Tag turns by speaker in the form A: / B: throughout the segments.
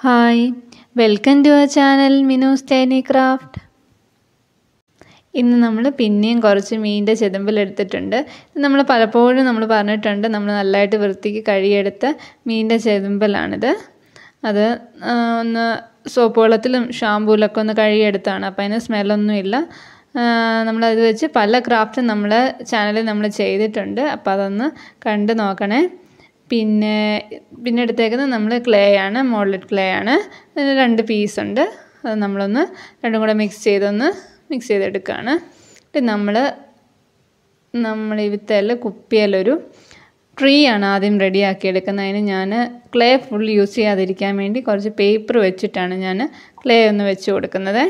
A: hi welcome to our channel Minu's tiny craft ഇന്ന് നമ്മൾ പിന്നെയും കുറച്ച് മീനിൻ്റെ ചെതുമ്പലെടുത്തിട്ടുണ്ട് നമ്മൾ പലപ്പോഴും നമ്മൾ പറഞ്ഞിട്ടുണ്ട് നമ്മൾ നല്ലതായിട്ട് വൃത്തിക്ക് കഴുകിയെടുത്ത മീനിൻ്റെ ചെതുമ്പലാണിത് അത് ഒന്ന് സോപ്പ് വെള്ളത്തിലും ഷാമ്പൂലൊക്കെ ഒന്ന് കഴുകിയെടുത്താണ് അപ്പോൾ അതിന് സ്മെല്ലൊന്നുമില്ല നമ്മളത് വെച്ച് പല ക്രാഫ്റ്റും നമ്മളെ ചാനലിൽ നമ്മൾ ചെയ്തിട്ടുണ്ട് അപ്പോൾ അതൊന്ന് കണ്ട് നോക്കണേ പിന്നെ പിന്നെ എടുത്തേക്കുന്നത് നമ്മൾ ക്ലേ ആണ് മോൾഡ് ക്ലേ ആണ് അതിന് രണ്ട് പീസ് ഉണ്ട് അത് നമ്മളൊന്ന് രണ്ടും കൂടെ മിക്സ് ചെയ്തൊന്ന് മിക്സ് ചെയ്തെടുക്കുകയാണ് എന്നിട്ട് നമ്മൾ നമ്മൾ ഈ വിത്തയിൽ കുപ്പിയിലൊരു ട്രീ ആണ് ആദ്യം റെഡിയാക്കി എടുക്കുന്നത് അതിന് ഞാൻ ക്ലേ ഫുൾ യൂസ് ചെയ്യാതിരിക്കാൻ വേണ്ടി കുറച്ച് പേപ്പർ വെച്ചിട്ടാണ് ഞാൻ ക്ലേ ഒന്ന് വെച്ച് കൊടുക്കുന്നത്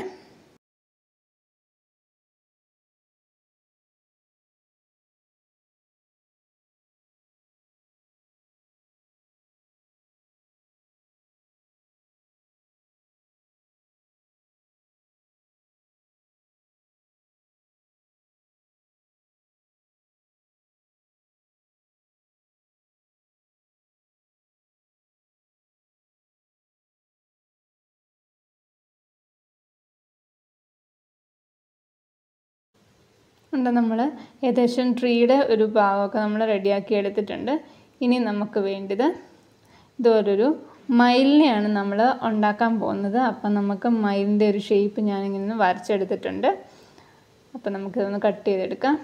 A: ഉണ്ട് നമ്മൾ ഏകദേശം ട്രീയുടെ ഒരു ഭാഗമൊക്കെ നമ്മൾ റെഡിയാക്കി എടുത്തിട്ടുണ്ട് ഇനി നമുക്ക് വേണ്ടത് ഇതൊരു മയിലിനെയാണ് നമ്മൾ ഉണ്ടാക്കാൻ പോകുന്നത് അപ്പം നമുക്ക് മയിലിൻ്റെ ഒരു ഷേപ്പ് ഞാനിങ്ങനെ വരച്ചെടുത്തിട്ടുണ്ട് അപ്പം നമുക്കിതൊന്ന് കട്ട് ചെയ്തെടുക്കാം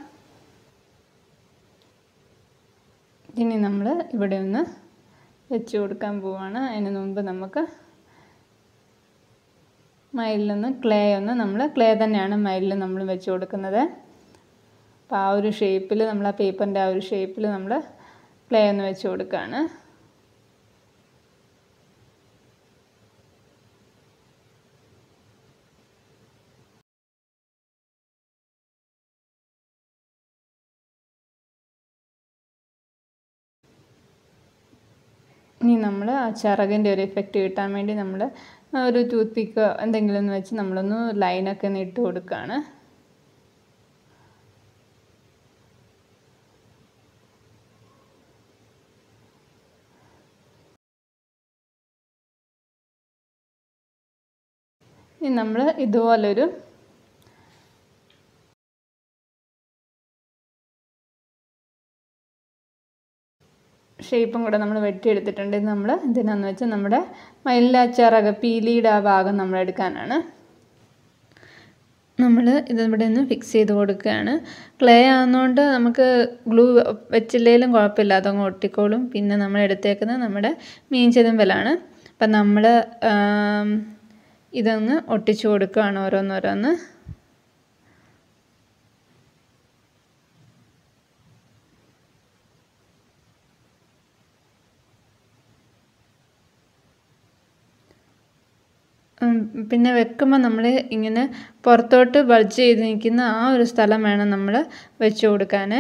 A: ഇനി നമ്മൾ ഇവിടെ ഒന്ന് വെച്ച് കൊടുക്കാൻ പോവാണ് അതിന് മുമ്പ് നമുക്ക് മയിലിൽ ക്ലേ ഒന്ന് നമ്മൾ ക്ലേ തന്നെയാണ് മയിലിൽ നമ്മൾ വെച്ച് കൊടുക്കുന്നത് അപ്പോൾ ആ ഒരു ഷേപ്പിൽ നമ്മൾ ആ പേപ്പറിൻ്റെ ആ ഒരു ഷേപ്പിൽ നമ്മൾ ക്ലേ ഒന്ന് വെച്ച് കൊടുക്കുകയാണ് ഇനി നമ്മൾ ആ ചിറകിൻ്റെ ഒരു എഫക്റ്റ് കിട്ടാൻ വേണ്ടി നമ്മൾ ഒരു ടൂത്ത് പിക്ക് എന്തെങ്കിലും ഒന്ന് വെച്ച് നമ്മളൊന്ന് ലൈനൊക്കെ ഒന്ന് ഇട്ട് കൊടുക്കുകയാണ് ഇനി നമ്മൾ ഇതുപോലൊരു ഷേപ്പും കൂടെ നമ്മൾ വെട്ടിയെടുത്തിട്ടുണ്ട് ഇത് നമ്മൾ എന്തിനാന്ന് വെച്ചാൽ നമ്മുടെ മയിലിൻ്റെ ചിറക് പീലിയുടെ ആ ഭാഗം നമ്മൾ എടുക്കാനാണ് നമ്മൾ ഇതിവിടെ നിന്ന് ഫിക്സ് ചെയ്ത് കൊടുക്കുകയാണ് ക്ലേ ആകുന്നതുകൊണ്ട് നമുക്ക് ഗ്ലൂ വെച്ചില്ലെങ്കിലും കുഴപ്പമില്ല അതങ്ങ് ഒട്ടിക്കോളും പിന്നെ നമ്മൾ എടുത്തേക്കുന്നത് നമ്മുടെ മീൻ ചെതുമ്പലാണ് അപ്പം നമ്മൾ ഇതൊന്ന് ഒട്ടിച്ചു കൊടുക്കുകയാണ് ഓരോന്നോരോന്ന് പിന്നെ വെക്കുമ്പോൾ നമ്മൾ ഇങ്ങനെ പുറത്തോട്ട് ബൾജ് ചെയ്ത് നിൽക്കുന്ന ആ ഒരു സ്ഥലം വേണം നമ്മൾ വെച്ച് കൊടുക്കാൻ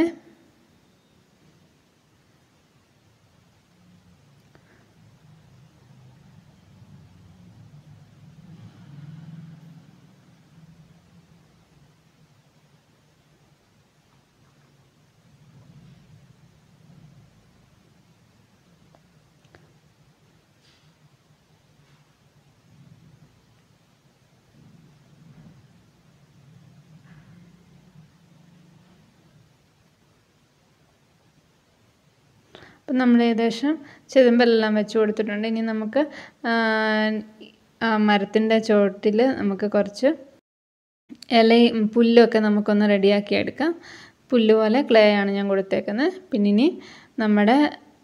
A: അപ്പം നമ്മൾ ഏകദേശം ചെതുമ്പലെല്ലാം വെച്ച് കൊടുത്തിട്ടുണ്ട് ഇനി നമുക്ക് മരത്തിൻ്റെ ചുവട്ടിൽ നമുക്ക് കുറച്ച് ഇലയും പുല്ലൊക്കെ നമുക്കൊന്ന് റെഡിയാക്കി എടുക്കാം പുല്ല് പോലെ ക്ലേ ആണ് ഞാൻ കൊടുത്തേക്കുന്നത് പിന്നെ ഇനി നമ്മുടെ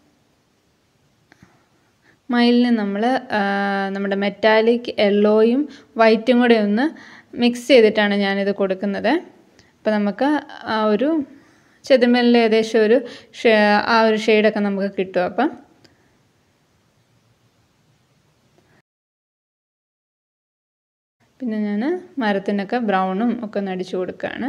A: മയിലിന് നമ്മൾ നമ്മുടെ മെറ്റാലിക് യെല്ലോയും വൈറ്റും കൂടെ ഒന്ന് മിക്സ് ചെയ്തിട്ടാണ് ഞാനിത് കൊടുക്കുന്നത് അപ്പോൾ നമുക്ക് ആ ഒരു ചെതുമ്പലിൽ ഏകദേശം ഒരു ആ ഒരു ഷെയ്ഡൊക്കെ നമുക്ക് കിട്ടും അപ്പം പിന്നെ ഞാൻ മരത്തിനൊക്കെ ബ്രൗണും ഒക്കെ ഒന്ന് അടിച്ചു കൊടുക്കുകയാണ്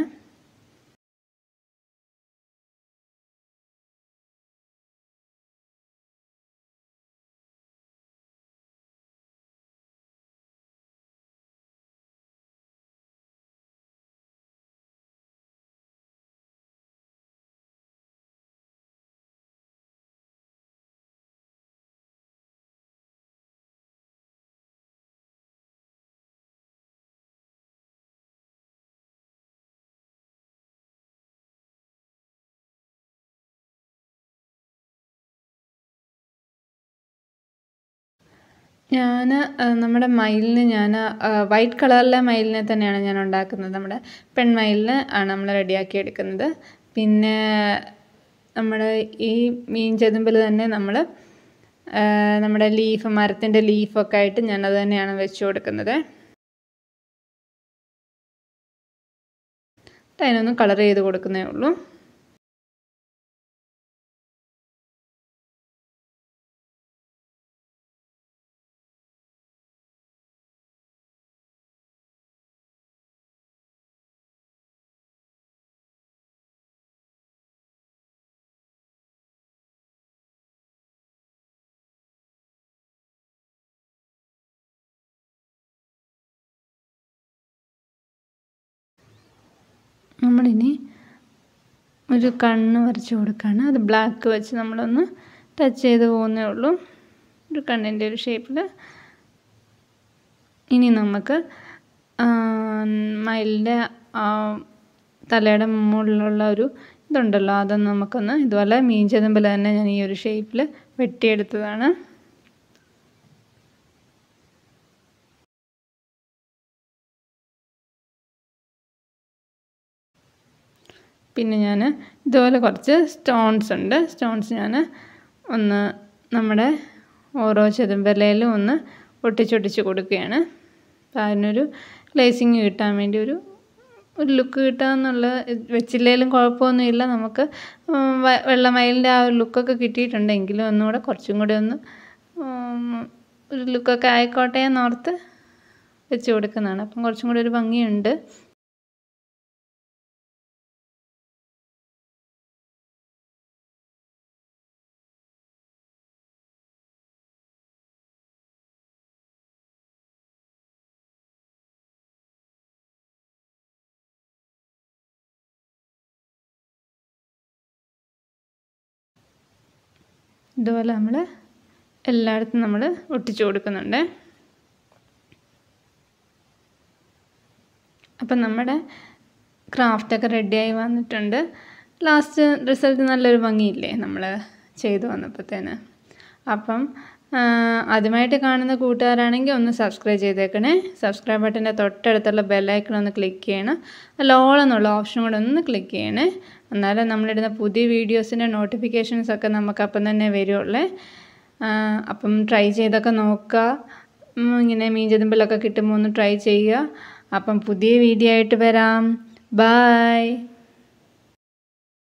A: ഞാൻ നമ്മുടെ മയിലിന് ഞാൻ വൈറ്റ് കളറിലെ മയിലിനെ തന്നെയാണ് ഞാൻ ഉണ്ടാക്കുന്നത് നമ്മുടെ പെൺമയിലിന് ആണ് നമ്മൾ റെഡിയാക്കി എടുക്കുന്നത് പിന്നെ നമ്മുടെ ഈ മീൻ ചെതുമ്പിൽ തന്നെ നമ്മൾ നമ്മുടെ ലീഫ് മരത്തിൻ്റെ ലീഫൊക്കെ ആയിട്ട് ഞാനത് തന്നെയാണ് വെച്ച് കൊടുക്കുന്നത് അതിനൊന്ന് കളർ ചെയ്ത് കൊടുക്കുന്നേ ഉള്ളൂ നമ്മളിനി ഒരു കണ്ണ് വരച്ച് കൊടുക്കുകയാണ് അത് ബ്ലാക്ക് വെച്ച് നമ്മളൊന്ന് ടച്ച് ചെയ്ത് പോകുന്നേ ഉള്ളൂ ഒരു കണ്ണിൻ്റെ ഒരു ഷേപ്പിൽ ഇനി നമുക്ക് മയിലിൻ്റെ തലയുടെ മുകളിലുള്ള ഒരു ഇതുണ്ടല്ലോ അതൊന്ന് നമുക്കൊന്ന് ഇതുപോലെ മീൻ ചെതുമ്പിൽ തന്നെ ഞാൻ ഈ ഒരു ഷേപ്പിൽ വെട്ടിയെടുത്തതാണ് പിന്നെ ഞാൻ ഇതുപോലെ കുറച്ച് സ്റ്റോൺസ് ഉണ്ട് സ്റ്റോൺസ് ഞാൻ ഒന്ന് നമ്മുടെ ഓരോ ചെതുമ്പലയിലും ഒന്ന് ഒട്ടിച്ചൊട്ടിച്ച് കൊടുക്കുകയാണ് അപ്പോൾ അതിനൊരു ഗ്ലേസിങ് കിട്ടാൻ വേണ്ടി ഒരു ഒരു ലുക്ക് കിട്ടാമെന്നുള്ള വെച്ചില്ലെങ്കിലും കുഴപ്പമൊന്നുമില്ല നമുക്ക് വെള്ളമയിലിൻ്റെ ആ ഒരു ലുക്കൊക്കെ കിട്ടിയിട്ടുണ്ടെങ്കിലും ഒന്നുകൂടെ കുറച്ചും കൂടെ ഒന്ന് ഒരു ലുക്കൊക്കെ ആയിക്കോട്ടെ എന്നോർത്ത് വെച്ച് കൊടുക്കുന്നതാണ് അപ്പം കുറച്ചും കൂടി ഒരു ഭംഗിയുണ്ട് ഇതുപോലെ നമ്മൾ എല്ലായിടത്തും നമ്മൾ ഒട്ടിച്ചു കൊടുക്കുന്നുണ്ട് അപ്പം നമ്മുടെ ക്രാഫ്റ്റൊക്കെ റെഡിയായി വന്നിട്ടുണ്ട് ലാസ്റ്റ് റിസൾട്ട് നല്ലൊരു ഭംഗിയില്ലേ നമ്മൾ ചെയ്തു വന്നപ്പോഴത്തേന് അപ്പം ആദ്യമായിട്ട് കാണുന്ന കൂട്ടുകാരാണെങ്കിൽ ഒന്ന് സബ്സ്ക്രൈബ് ചെയ്തേക്കണേ സബ്സ്ക്രൈബ് ബട്ടൻ്റെ തൊട്ടടുത്തുള്ള ബെല്ലൈക്കൺ ഒന്ന് ക്ലിക്ക് ചെയ്യണം അല്ല ഓൾ എന്നുള്ള ഓപ്ഷൻ കൂടെ ഒന്ന് ക്ലിക്ക് ചെയ്യണേ എന്നാലേ നമ്മളിടുന്ന പുതിയ വീഡിയോസിൻ്റെ നോട്ടിഫിക്കേഷൻസ് ഒക്കെ നമുക്ക് അപ്പം തന്നെ വരുള്ളേ അപ്പം ട്രൈ ചെയ്തൊക്കെ നോക്കുക ഇങ്ങനെ മീൻ ചെതുമ്പിലൊക്കെ കിട്ടുമ്പോൾ ഒന്ന് ട്രൈ ചെയ്യുക അപ്പം പുതിയ വീഡിയോ ആയിട്ട് വരാം ബായ്